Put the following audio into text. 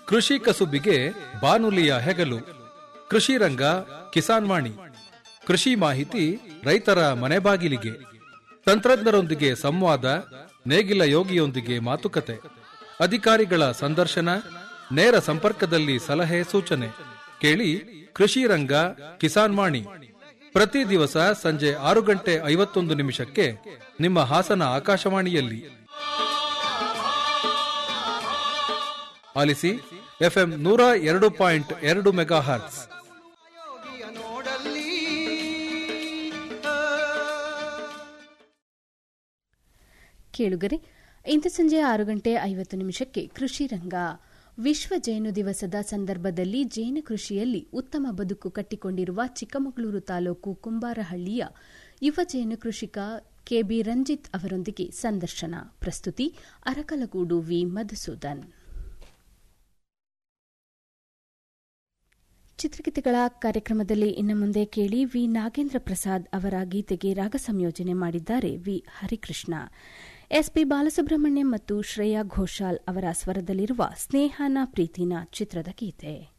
ಕೃಷಿ ಕಸುಬಿಗೆ ಬಾನುಲಿಯ ಹೆಗಲು ಕೃಷಿ ರಂಗ ಕಿಸಾನ್ ವಾಣಿ ಕೃಷಿ ಮಾಹಿತಿ ರೈತರ ಮನೆ ಬಾಗಿಲಿಗೆ ತಂತ್ರಜ್ಞರೊಂದಿಗೆ ಸಂವಾದ ನೇಗಿಲ ಯೋಗಿಯೊಂದಿಗೆ ಮಾತುಕತೆ ಅಧಿಕಾರಿಗಳ ಸಂದರ್ಶನ ನೇರ ಸಂಪರ್ಕದಲ್ಲಿ ಸಲಹೆ ಸೂಚನೆ ಕೇಳಿ ಕೃಷಿ ರಂಗ ಕಿಸಾನ್ ವಾಣಿ ಪ್ರತಿ ದಿವಸ ಸಂಜೆ ಆರು ಗಂಟೆ ಐವತ್ತೊಂದು ನಿಮಿಷಕ್ಕೆ ನಿಮ್ಮ ಹಾಸನ ಆಕಾಶವಾಣಿಯಲ್ಲಿ ಆಲಿಸಿ ಎಫ್ಎಂ ನೂರ ಎರಡು ಪಾಯಿಂಟ್ ಎರಡು ಮೆಗಾ ಹರ್ಟ್ಸ್ ಯೋಗಿಯ ನೋಡಲ್ಲಿ ಕೇಳುಗರೆ ಇಂದು ಸಂಜೆ ಆರು ಗಂಟೆ ಐವತ್ತು ನಿಮಿಷಕ್ಕೆ ಕೃಷಿ ರಂಗ ವಿಶ್ವ ಜೇನು ದಿವಸದ ಸಂದರ್ಭದಲ್ಲಿ ಜೇನು ಕೃಷಿಯಲ್ಲಿ ಉತ್ತಮ ಬದುಕು ಕಟ್ಟಿಕೊಂಡಿರುವ ಚಿಕ್ಕಮಗಳೂರು ತಾಲೂಕು ಕುಂಬಾರಹಳ್ಳಿಯ ಯುವ ಜೇನು ಕೃಷಿಕ ಕೆಬಿ ರಂಜಿತ್ ಅವರೊಂದಿಗೆ ಸಂದರ್ಶನ ಪ್ರಸ್ತುತಿ ಅರಕಲಗೂಡು ವಿ ಮಧುಸೂದನ್ ಚಿತ್ರಗೀತೆಗಳ ಕಾರ್ಯಕ್ರಮದಲ್ಲಿ ಇನ್ನು ಮುಂದೆ ಕೇಳಿ ವಿ ನಾಗೇಂದ್ರ ಪ್ರಸಾದ್ ಅವರ ಗೀತೆಗೆ ರಾಗ ಸಂಯೋಜನೆ ಮಾಡಿದ್ದಾರೆ ವಿ ಹರಿಕೃಷ್ಣ ಎಸ್ಪಿ ಬಾಲಸುಬ್ರಹ್ಮಣ್ಯಂ ಮತ್ತು ಶ್ರೇಯಾ ಘೋಷಾಲ್ ಅವರ ಸ್ವರದಲ್ಲಿರುವ ಸ್ನೇಹನ ಪ್ರೀತಿನ ಚಿತ್ರದ ಗೀತೆ